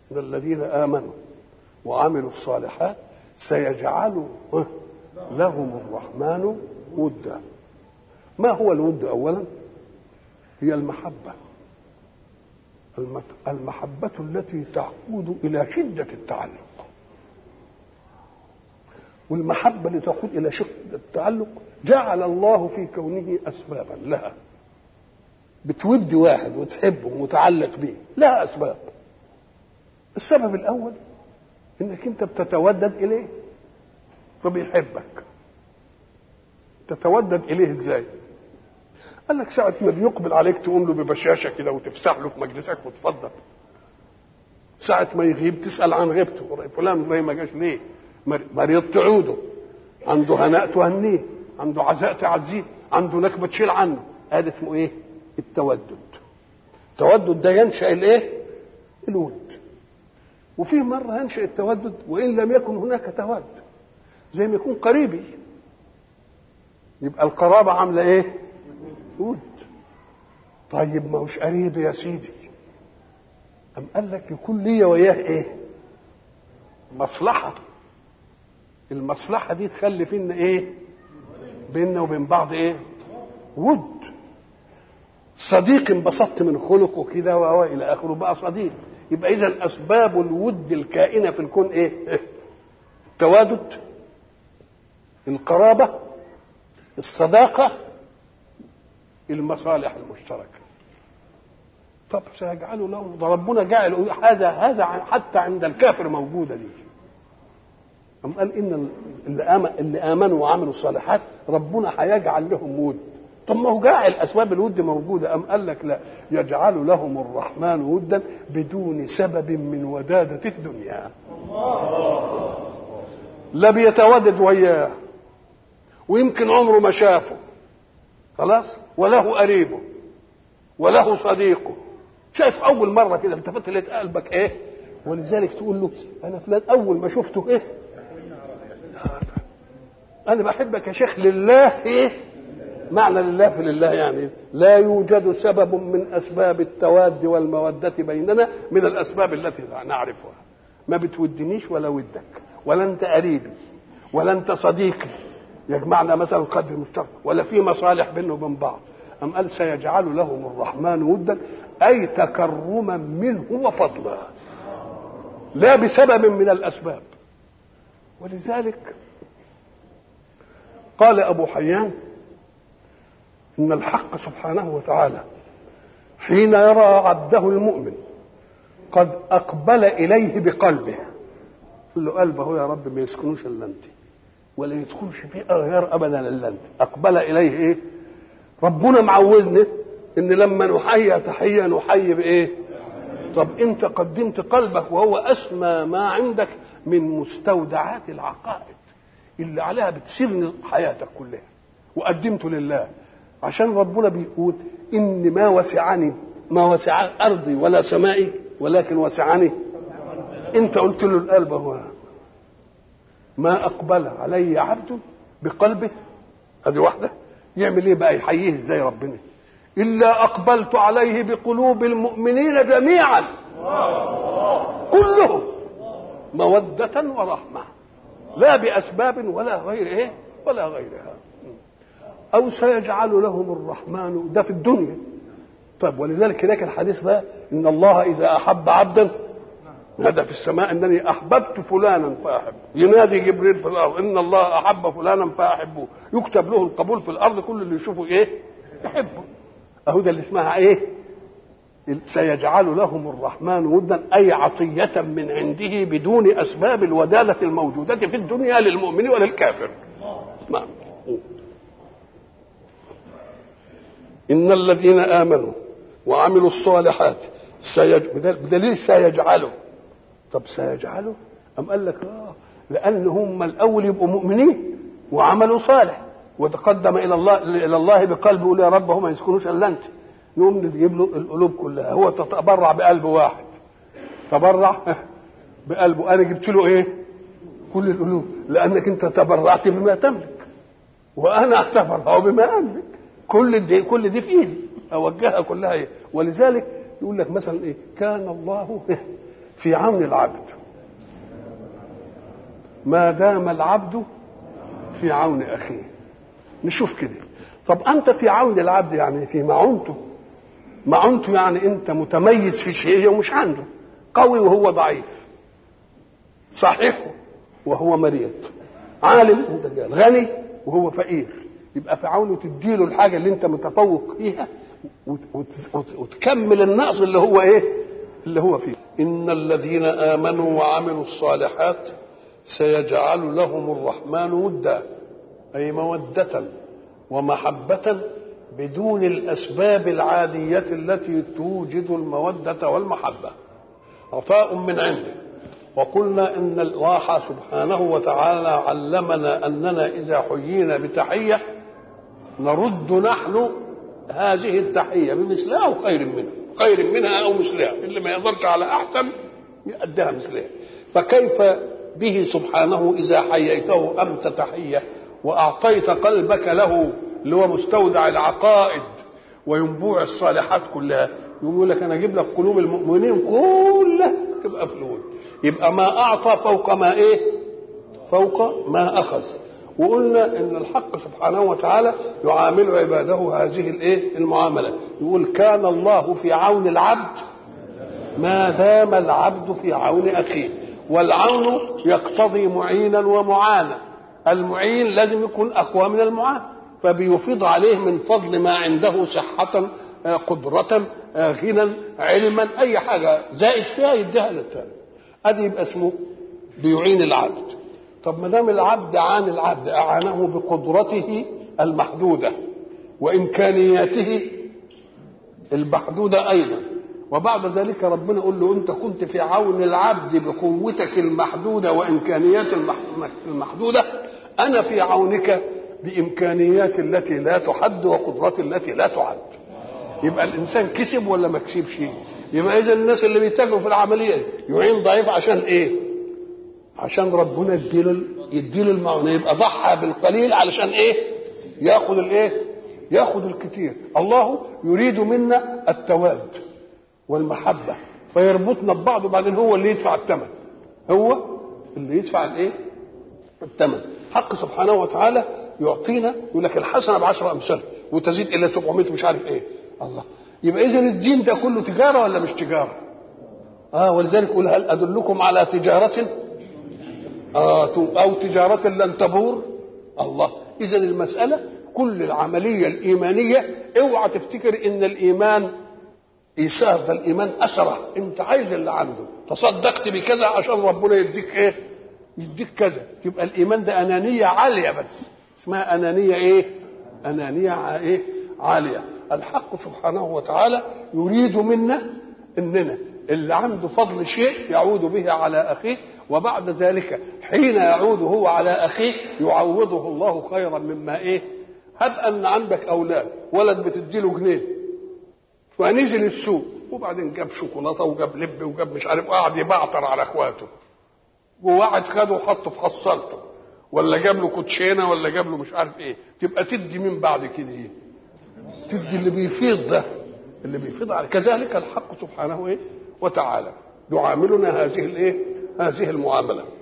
من الذين امنوا وعملوا الصالحات سيجعل لهم الرحمن ودا ما هو الود اولا هي المحبه المحبه التي تعود الى شده التعلق والمحبه اللي تقود الى شده التعلق جعل الله في كونه اسبابا لها بتود واحد وتحبه ومتعلق به لها اسباب السبب الاول انك انت بتتودد اليه فبيحبك تتودد اليه ازاي قال لك ساعة ما بيقبل عليك تقوم له ببشاشة كده وتفسح له في مجلسك وتفضل ساعة ما يغيب تسأل عن غيبته فلان ليه ما جاش ليه مريض تعوده عنده هناء تهنيه عنده عزاء تعزيه عنده نكبة تشيل عنه هذا اسمه ايه التودد التودد ده ينشأ الايه الود وفي مرة ينشأ التودد وإن لم يكن هناك تود زي ما يكون قريبي يبقى القرابة عاملة ايه ود طيب ما هوش قريب يا سيدي أم قال لك يكون ليا وياه ايه مصلحة المصلحة دي تخلي فينا ايه بيننا وبين بعض ايه ود صديق انبسطت من خلقه كده والى اخره بقى صديق يبقى اذا اسباب الود الكائنه في الكون ايه التوادد القرابه الصداقه المصالح المشتركه طب سيجعله له ده ربنا جعل هذا هذا حتى عند الكافر موجوده دي أم قال إن اللي, آمن اللي آمنوا وعملوا الصالحات ربنا هيجعل لهم ود طب ما هو جاعل أسباب الود موجودة أم قال لك لا يجعل لهم الرحمن ودا بدون سبب من ودادة الدنيا لا بيتودد وياه ويمكن عمره ما شافه خلاص وله قريبه وله صديقه شايف اول مره كده التفت لقيت قلبك ايه ولذلك تقول له انا فلان اول ما شفته ايه انا بحبك يا شيخ لله ايه معنى لله في لله يعني لا يوجد سبب من اسباب التواد والموده بيننا من الاسباب التي نعرفها ما بتودنيش ولا ودك ولا انت قريبي ولا انت صديقي يجمعنا مثلا قدر مشترك ولا في مصالح بينه وبين بعض أم قال سيجعل لهم الرحمن ودا أي تكرما منه وفضلا لا بسبب من الأسباب ولذلك قال أبو حيان إن الحق سبحانه وتعالى حين يرى عبده المؤمن قد أقبل إليه بقلبه قال له قلبه يا رب ما يسكنوش إلا أنت ولا يدخلش فيه غير أبدا إلا أنت أقبل إليه إيه ربنا معوزنا إن لما نحيي تحية نحيي بإيه طب أنت قدمت قلبك وهو أسمى ما عندك من مستودعات العقائد اللي عليها بتسير حياتك كلها وقدمته لله عشان ربنا بيقول ان ما وسعني ما وسع ارضي ولا سمائي ولكن وسعني انت قلت له القلب هو ما اقبل علي عبد بقلبه هذه واحده يعمل ايه بقى يحييه ازاي ربنا الا اقبلت عليه بقلوب المؤمنين جميعا كلهم موده ورحمه لا باسباب ولا غير ايه ولا غيرها او سيجعل لهم الرحمن ده في الدنيا طيب ولذلك هناك الحديث بقى ان الله اذا احب عبدا نادى في السماء انني احببت فلانا فاحبه ينادي جبريل في الارض ان الله احب فلانا فاحبه يكتب له القبول في الارض كل اللي يشوفه ايه يحبه اهو ده اللي اسمها ايه سيجعل لهم الرحمن ودا اي عطيه من عنده بدون اسباب الوداده الموجوده في الدنيا للمؤمن وللكافر نعم ان الذين امنوا وعملوا الصالحات سيج... بدليل سيجعله طب سيجعله ام قال لك اه لان هم الاول يبقوا مؤمنين وعملوا صالح وتقدم الى الله الى الله بقلب يقول يا رب هم ما يسكنوش الا انت نقوم نجيب له القلوب كلها هو تبرع بقلب واحد تبرع بقلبه انا جبت له ايه كل القلوب لانك انت تبرعت بما تملك وانا اتبرع بما املك كل دي كل دي في ايدي اوجهها كلها ايه ولذلك يقول لك مثلا ايه كان الله في عون العبد ما دام العبد في عون اخيه نشوف كده طب انت في عون العبد يعني في معونته معونته يعني انت متميز في شيء ومش عنده قوي وهو ضعيف صحيح وهو مريض عالم انت جال. غني وهو فقير يبقى في عونه تديله الحاجه اللي انت متفوق فيها وت- وت- وت- وتكمل النقص اللي هو ايه اللي هو فيه ان الذين امنوا وعملوا الصالحات سيجعل لهم الرحمن ودا اي موده ومحبه بدون الاسباب العاديه التي توجد الموده والمحبه عطاء من عنده وقلنا ان الله سبحانه وتعالى علمنا اننا اذا حيينا بتحيه نرد نحن هذه التحيه بمثلها او خير منها خير منها او مثلها اللي ما يقدرش على احسن يؤديها مثلها فكيف به سبحانه اذا حييته امت تحيه واعطيت قلبك له اللي هو مستودع العقائد وينبوع الصالحات كلها يقول لك انا اجيب لك قلوب المؤمنين كلها تبقى فلوس يبقى ما اعطى فوق ما ايه فوق ما اخذ وقلنا ان الحق سبحانه وتعالى يعامل عباده هذه الايه المعامله يقول كان الله في عون العبد ما دام العبد في عون اخيه والعون يقتضي معينا ومعانا المعين لازم يكون اقوى من المعان فبيفيض عليه من فضل ما عنده صحة آه، قدرة آه، غنى علما أي حاجة زائد فيها يديها للتاني أدي يبقى اسمه بيعين العبد طب ما دام العبد عان العبد أعانه بقدرته المحدودة وإمكانياته المحدودة أيضا وبعد ذلك ربنا يقول له أنت كنت في عون العبد بقوتك المحدودة وإمكانيات المح- المحدودة أنا في عونك بإمكانيات التي لا تحد وقدرات التي لا تعد يبقى الإنسان كسب ولا ما كسبش يبقى إذا الناس اللي بيتاجروا في العملية دي يعين ضعيف عشان إيه عشان ربنا يديله يديله المعونه يبقى ضحى بالقليل علشان ايه ياخذ الايه ياخذ الكثير الله يريد منا التواد والمحبه فيربطنا ببعض وبعدين هو اللي يدفع الثمن هو اللي يدفع الايه الثمن حق سبحانه وتعالى يعطينا يقول لك الحسنه بعشر امثال وتزيد الى 700 مش عارف ايه الله يبقى اذا الدين ده كله تجاره ولا مش تجاره اه ولذلك يقول هل ادلكم على تجاره آه أو تجارة لن تبور الله إذا المسألة كل العملية الإيمانية اوعى تفتكر إن الإيمان إيثار ده الإيمان أسرع أنت عايز اللي عنده تصدقت بكذا عشان ربنا يديك إيه؟ يديك كذا يبقى الإيمان ده أنانية عالية بس اسمها أنانية إيه؟ أنانية ع- إيه؟ عالية الحق سبحانه وتعالى يريد منا إننا اللي عنده فضل شيء يعود به على أخيه وبعد ذلك حين يعود هو على أخيه يعوضه الله خيرا مما إيه هب أن عندك أولاد ولد بتديله جنيه فنزل السوق وبعدين جاب شوكولاته وجاب لب وجاب مش عارف وقعد يبعتر على اخواته وواحد خده وحطه في حصالته ولا جاب له كوتشينه ولا جاب له مش عارف ايه تبقى تدي مين بعد كده ايه تدي اللي بيفيض ده اللي بيفيض على كذلك الحق سبحانه ايه وتعالى يعاملنا هذه الايه هذه المعامله